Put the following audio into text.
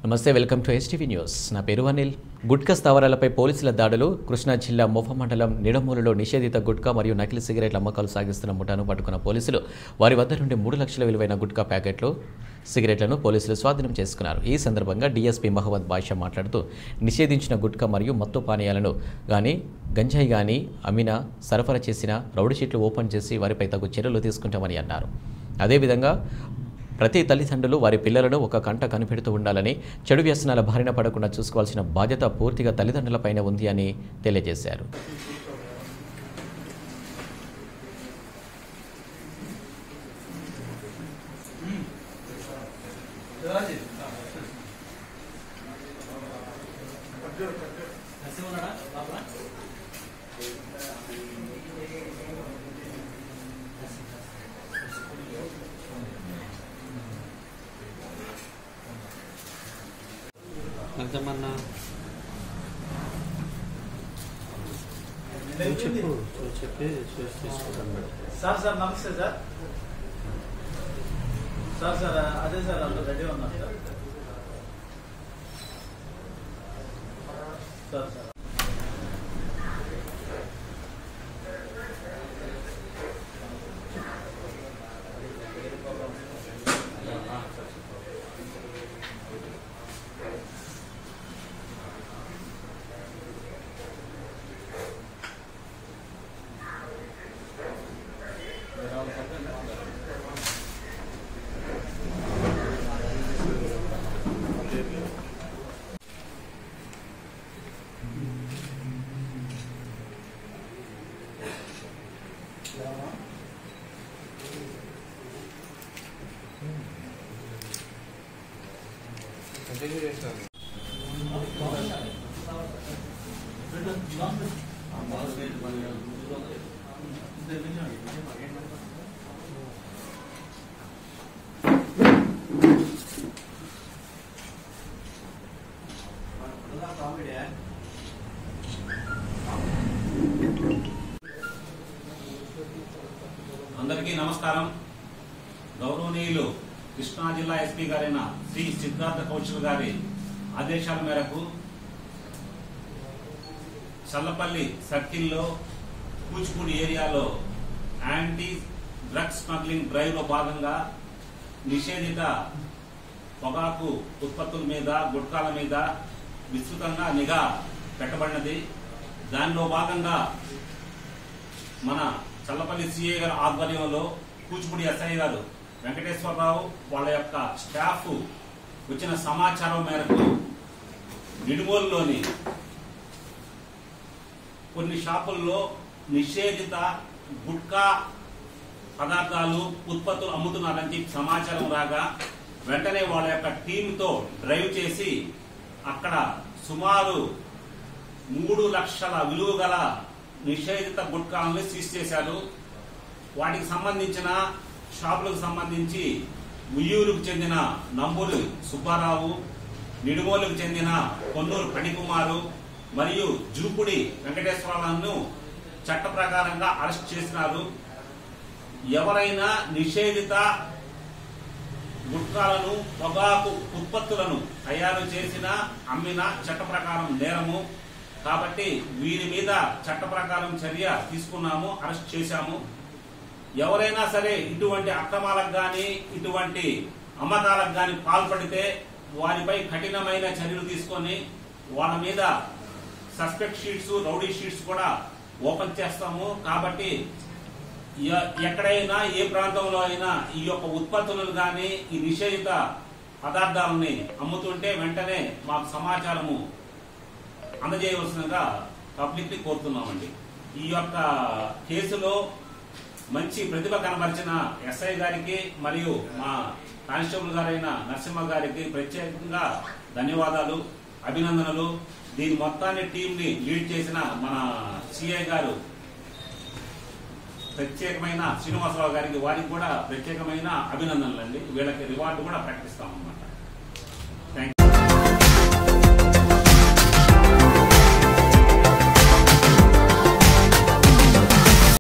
నమస్తే welcome to STV news నా పేరు అనిల్ గుట్కా స్థావరాలపై పోలీసుల దాడులు కృష్ణా జిల్లా మొఫ మండలం నిడమూలులో నిషేధిత గుట్కా మరియు నకిలీ సిగరెట్ల అమ్మకాలు సాగిస్తున్న ముఠాను పట్టుకున్న పోలీసులు వారి వద్ద నుండి మూడు లక్షల విలువైన గుట్కా ప్యాకెట్లు సిగరెట్లను పోలీసులు స్వాధీనం చేసుకున్నారు ఈ సందర్భంగా డీఎస్పీ మహమ్మద్ బాషా మాట్లాడుతూ నిషేధించిన గుట్కా మరియు మత్తు పానీయాలను కానీ గంజాయి కానీ అమ్మినా సరఫరా చేసిన రౌడీ షీట్లు ఓపెన్ చేసి వారిపై తగు చర్యలు తీసుకుంటామని అన్నారు అదేవిధంగా ప్రతి తల్లిదండ్రులు వారి పిల్లలను ఒక కంట కనిపెడుతూ ఉండాలని చెడు వ్యసనాల బారిన పడకుండా చూసుకోవాల్సిన బాధ్యత పూర్తిగా తల్లిదండ్రులపైన ఉంది అని తెలియజేశారు ఎంతమన్నా నువ్వు చెప్పు నువ్వు చెప్పి చూసి తీసుకుంటాను మేడం సార్ సార్ నమస్తే సార్ సార్ సార్ అదే సార్ అందరు రెడీ ఉన్నారు సార్ సార్ సార్ అందరికీ నమస్కారం గౌరవనీయులు కృష్ణా జిల్లా ఎస్పీ గారైన శ్రీ సిద్ధార్థ కౌశల్ గారి ఆదేశాల మేరకు చల్లపల్లి సర్కిల్లో కూచిపూడి ఏరియాలో యాంటీ డ్రగ్స్ స్మగ్లింగ్ డ్రైవ్ లో భాగంగా నిషేధిత పొగాకు ఉత్పత్తుల మీద గుట్కాల మీద విస్తృతంగా నిఘా పెట్టబడినది దానిలో భాగంగా మన చల్లపల్లి సిఏ గారి ఆధ్వర్యంలో కూచిపూడి ఎస్ఐ గారు వెంకటేశ్వరరావు వాళ్ళ యొక్క స్టాఫ్ వచ్చిన సమాచారం మేరకు నిడుమోలులోని కొన్ని షాపుల్లో నిషేధిత గుట్కా పదార్థాలు ఉత్పత్తులు అమ్ముతున్నారని చెప్పి సమాచారం రాగా వెంటనే వాళ్ళ యొక్క టీంతో డ్రైవ్ చేసి అక్కడ సుమారు మూడు లక్షల విలువ గల నిషేధిత గుట్కాలను సీజ్ చేశారు వాటికి సంబంధించిన షాపులకు సంబంధించి ఉయ్యూరుకు చెందిన నంబూరు సుబ్బారావు నిడుమోలుకు చెందిన కొన్నూరు ఫణికుమారు మరియు జూపుడి వెంకటేశ్వరరావును చట్ట ప్రకారంగా అరెస్ట్ చేసినారు ఎవరైనా నిషేధిత గుట్కాలను పొగాకు ఉత్పత్తులను తయారు చేసిన అమ్మిన చట్ట ప్రకారం నేరము కాబట్టి వీరి మీద చట్ట ప్రకారం చర్య తీసుకున్నాము అరెస్ట్ చేశాము ఎవరైనా సరే ఇటువంటి అక్రమాలకు గాని ఇటువంటి అమ్మకాలకు గాని పాల్పడితే వారిపై కఠినమైన చర్యలు తీసుకొని వాళ్ళ మీద సస్పెక్ట్ షీట్స్ రౌడీ షీట్స్ కూడా ఓపెన్ చేస్తాము కాబట్టి ఎ- ఎక్కడైనా ఏ ప్రాంతంలో అయినా ఈ యొక్క ఉత్పత్తులను గాని ఈ నిషేధిత పదార్థాలని అమ్ముతుంటే వెంటనే మాకు సమాచారము అందజేయవలసిందిగా పబ్లిక్ ని కోరుతున్నామండి ఈ యొక్క కేసులో మంచి ప్రతిభ కనబరిచిన ఎస్ఐ గారికి మరియు మా కానిస్టేబుల్ గారైన నరసింహ గారికి ప్రత్యేకంగా ధన్యవాదాలు అభినందనలు దీని మొత్తాన్ని టీం ని లీడ్ చేసిన మన సిఐ గారు ప్రత్యేకమైన శ్రీనివాసరావు గారికి వారికి కూడా ప్రత్యేకమైన అభినందనలు అండి వీళ్ళకి రివార్డు కూడా ప్రకటిస్తామన్నమాట